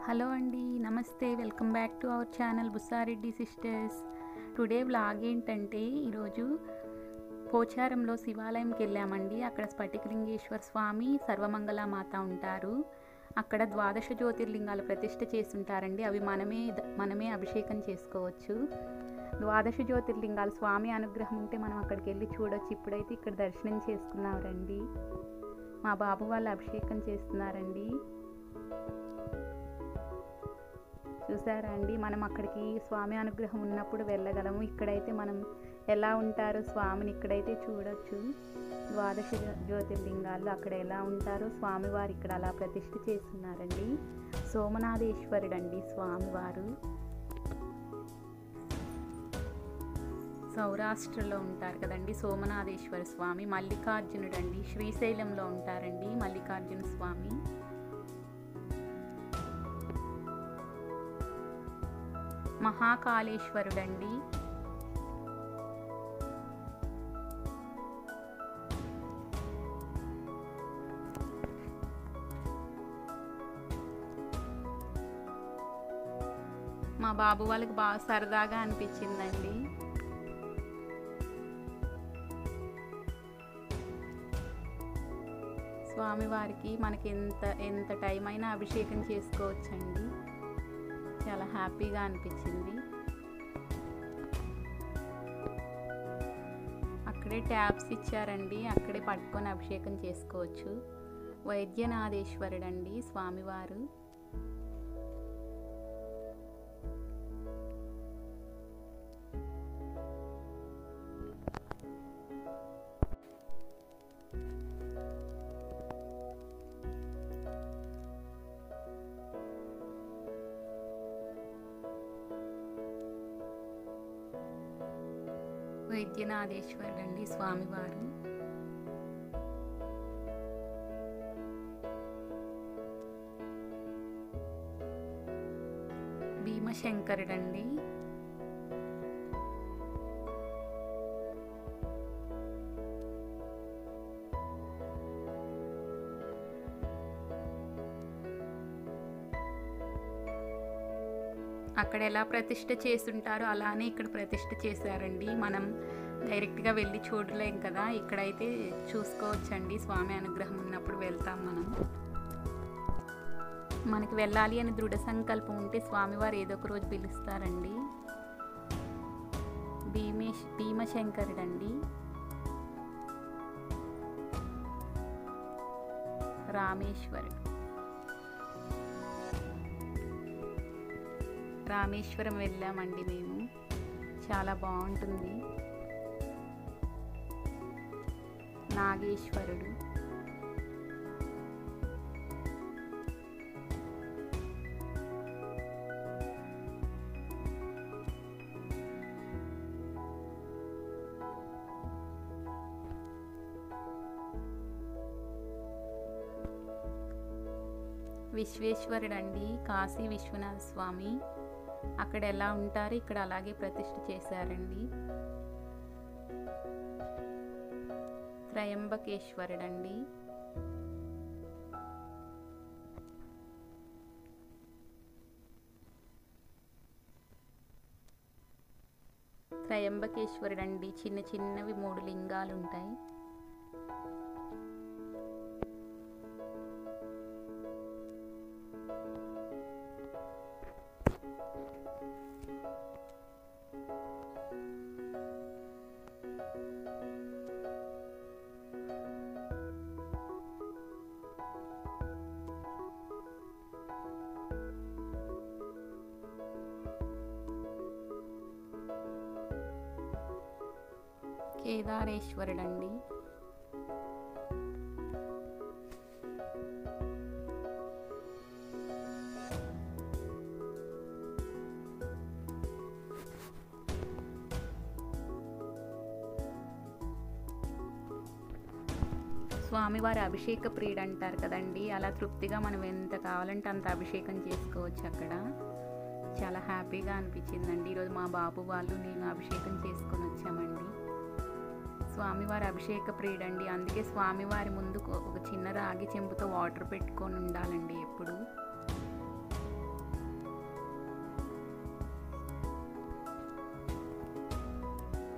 hello అండి నమస్తే welcome back to our channel Bussareddy sisters today vlog ఏంటంటే ఈరోజు పోచారంలో శివాలయంకి వెళ్ళామండి అక్కడ స్ఫటికలింగేశ్వర స్వామి సర్వమంగళ మాత ఉంటారు అక్కడ ద్వాదశ జ్యోతిర్లింగాలు ప్రతిష్ఠ చేస్తుంటారండి అవి మనమే మనమే అభిషేకం చేసుకోవచ్చు ద్వాదశ జ్యోతిర్లింగాలు స్వామి అనుగ్రహం ఉంటే మనం అక్కడికి వెళ్ళి చూడొచ్చు ఇప్పుడైతే ఇక్కడ దర్శనం చేసుకున్నారండి మా బాబు వాళ్ళు అభిషేకం చేస్తున్నారండి చూసారా అండి మనం అక్కడికి స్వామి అనుగ్రహం ఉన్నప్పుడు వెళ్ళగలము ఇక్కడైతే మనం ఎలా ఉంటారో స్వామిని ఇక్కడైతే చూడొచ్చు ద్వాదశ జ్యోతిర్లింగాలు అక్కడ ఎలా ఉంటారో స్వామివారు ఇక్కడ అలా ప్రతిష్ఠ చేస్తున్నారండి సోమనాథేశ్వరుడు అండి స్వామివారు సౌరాష్ట్రలో ఉంటారు కదండి సోమనాథేశ్వర స్వామి మల్లికార్జునుడు అండి శ్రీశైలంలో ఉంటారండి మల్లికార్జున స్వామి మహాకాళేశ్వరుడండి మా బాబు వాళ్ళకి బాగా సరదాగా అనిపించిందండి స్వామివారికి మనకి ఎంత ఎంత టైం అయినా అభిషేకం చేసుకోవచ్చండి చాలా హ్యాపీగా అనిపించింది అక్కడే ట్యాబ్స్ ఇచ్చారండి అక్కడే పట్టుకొని అభిషేకం చేసుకోవచ్చు వైద్యనాథేశ్వరుడు అండి స్వామివారు వైద్యనాథేశ్వరుడు అండి స్వామివారు భీమశంకరుడండి అక్కడ ఎలా ప్రతిష్ట చేస్తుంటారో అలానే ఇక్కడ ప్రతిష్ట చేశారండి మనం డైరెక్ట్గా వెళ్ళి చూడలేం కదా ఇక్కడైతే చూసుకోవచ్చండి స్వామి అనుగ్రహం ఉన్నప్పుడు వెళ్తాం మనం మనకి వెళ్ళాలి అని దృఢ సంకల్పం ఉంటే స్వామివారు ఏదో ఒక రోజు పిలుస్తారండి భీమేష్ భీమశంకరుడండి రామేశ్వరుడు రామేశ్వరం వెళ్ళామండి మేము చాలా బాగుంటుంది నాగేశ్వరుడు విశ్వేశ్వరుడు అండి కాశీ విశ్వనాథ స్వామి అక్కడ ఎలా ఉంటారో ఇక్కడ అలాగే ప్రతిష్ఠ చేశారండి త్రయంబకేశ్వరుడండి త్రయంబకేశ్వరుడండి చిన్న చిన్నవి మూడు లింగాలు ఉంటాయి కేదారేశ్వరుడండి స్వామివారి అభిషేక ప్రియుడు అంటారు కదండి అలా తృప్తిగా మనం ఎంత కావాలంటే అంత అభిషేకం చేసుకోవచ్చు అక్కడ చాలా హ్యాపీగా అనిపించిందండి ఈరోజు మా బాబు వాళ్ళు నేను అభిషేకం చేసుకొని వచ్చామండి స్వామివారి అభిషేక ప్రియుడండి అందుకే స్వామివారి ముందు ఒక చిన్న రాగి చెంబుతో వాటర్ పెట్టుకొని ఉండాలండి ఎప్పుడు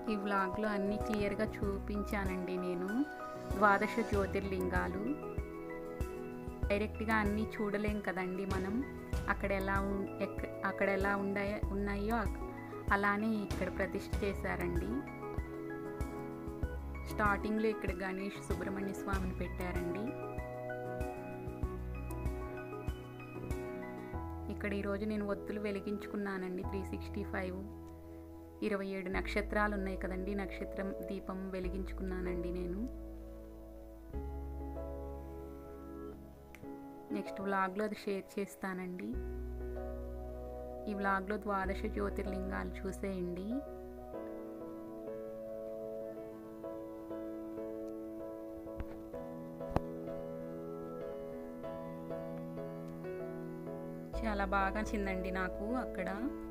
ఈ వ్లాగ్లో అన్నీ క్లియర్గా చూపించానండి నేను ద్వాదశ జ్యోతిర్లింగాలు డైరెక్ట్గా అన్నీ చూడలేం కదండి మనం అక్కడ ఎలా ఉన్- ఎక్క- అక్కడ ఎలా ఉండాయో ఉన్నాయో అక్- అలానే ఇక్కడ ప్రతిష్ఠ చేశారండి స్టార్టింగ్లో ఇక్కడ గణేష్ సుబ్రహ్మణ్య స్వామిని పెట్టారండి ఇక్కడ ఈరోజు నేను ఒత్తులు వెలిగించుకున్నానండి త్రీ సిక్స్టీ ఫైవ్ ఇరవై ఏడు నక్షత్రాలు ఉన్నాయి కదండి నక్షత్రం దీపం వెలిగించుకున్నానండి నేను నెక్స్ట్ వ్లాగ్లో అది షేర్ చేస్తానండి ఈ వ్లాగ్లో ద్వాదశ జ్యోతిర్లింగాలు చూసేయండి చాలా బాగా నచ్చిందండి నాకు అక్కడ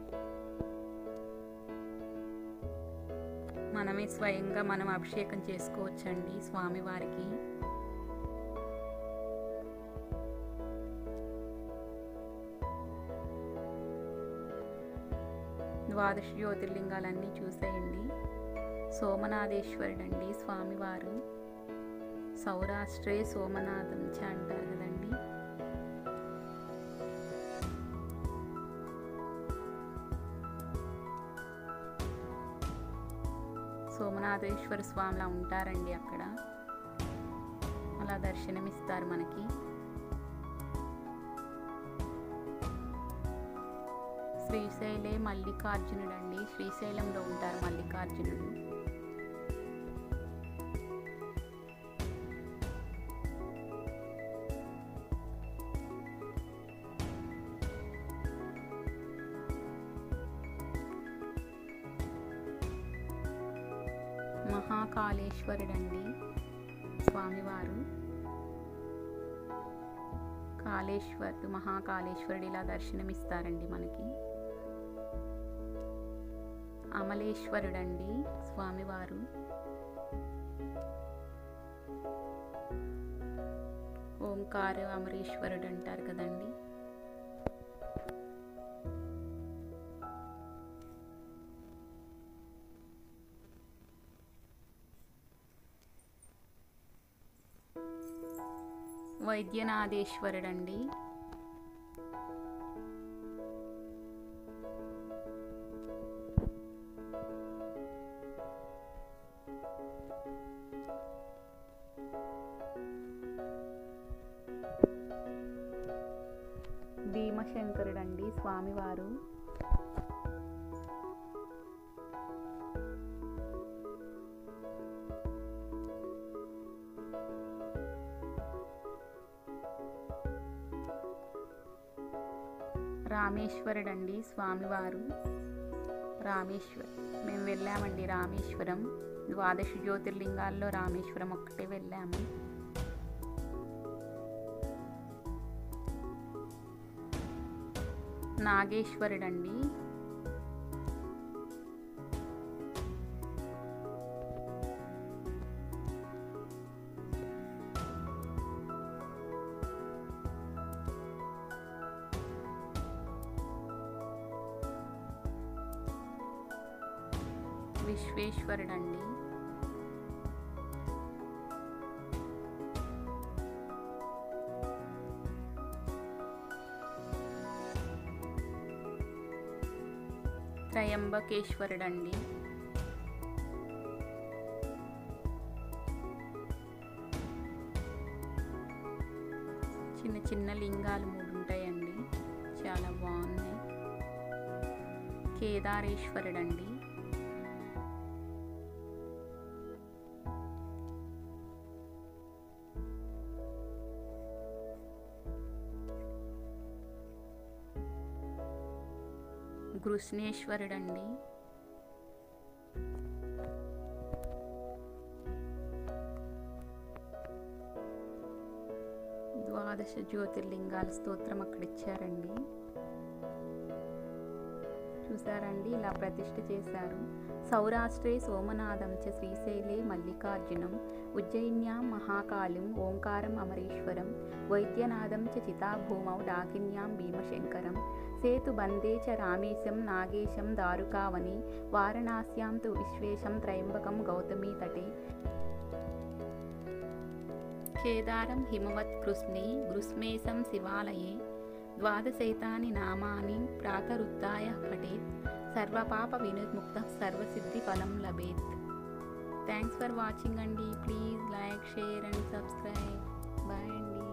మనమే స్వయంగా మనం అభిషేకం చేసుకోవచ్చండి స్వామివారికి ద్వాదశ జ్యోతిర్లింగాలన్నీ చూసేయండి సోమనాథేశ్వరుడండి స్వామివారు సౌరాష్ట్రే సోమనాథం చ అంటారు కదండి సోమనాథేశ్వర స్వామిలా ఉంటారండి అక్కడ అలా దర్శనమిస్తారు మనకి శ్రీశైలే మల్లికార్జునుడు అండి శ్రీశైలంలో ఉంటారు మల్లికార్జునుడు మహాకాళేశ్వరుడండి స్వామివారు కాళేశ్వరుడు మహాకాళేశ్వరుడు ఇలా దర్శనమిస్తారండి మనకి అమలేశ్వరుడండి స్వామివారు ఓంకార అమరేశ్వరుడు అంటారు కదండి వైద్యనాథేశ్వరుడండి భీమశంకరుడండి స్వామివారు రామేశ్వరుడండి స్వామివారు రామేశ్వర్ మేము వెళ్ళామండి రామేశ్వరం ద్వాదశ జ్యోతిర్లింగాల్లో రామేశ్వరం ఒక్కటే వెళ్ళాము నాగేశ్వరుడండి విశ్వేశ్వరుడండి త్రయంబకేశ్వరుడండి చిన్న చిన్న లింగాలు మూడు ఉంటాయండి చాలా బాగున్నాయి కేదారేశ్వరుడండి కృష్ణేశ్వరుడండి ద్వాదశ జ్యోతిర్లింగాల స్తోత్రం అక్కడ ఇచ్చారండి చూసారండి ఇలా ప్రతిష్ఠ చేశారు సౌరాష్ట్రే సోమనాథం చ శ్రీశైలే మల్లికార్జునం ఉజ్జయిన్యాం మహాకాళిం ఓంకారం అమరేశ్వరం వైద్యనాథం చ చితాభూమౌ డాకిన్యాం భీమశంకరం వసేతు బందే చ రామేశం నాగేశం దారుకావని వారణాస్యాం తు విశ్వేశం త్రయంబకం గౌతమీ తటే కేదారం హిమవత్ కృష్ణే గృస్మేశం శివాలయే ద్వాదశైతాని నామాని ప్రాతరుద్ధాయ పఠేత్ సర్వపాప వినిర్ముక్త సర్వసిద్ధి ఫలం లభేత్ థ్యాంక్స్ ఫర్ వాచింగ్ అండి please like share and subscribe bye అండి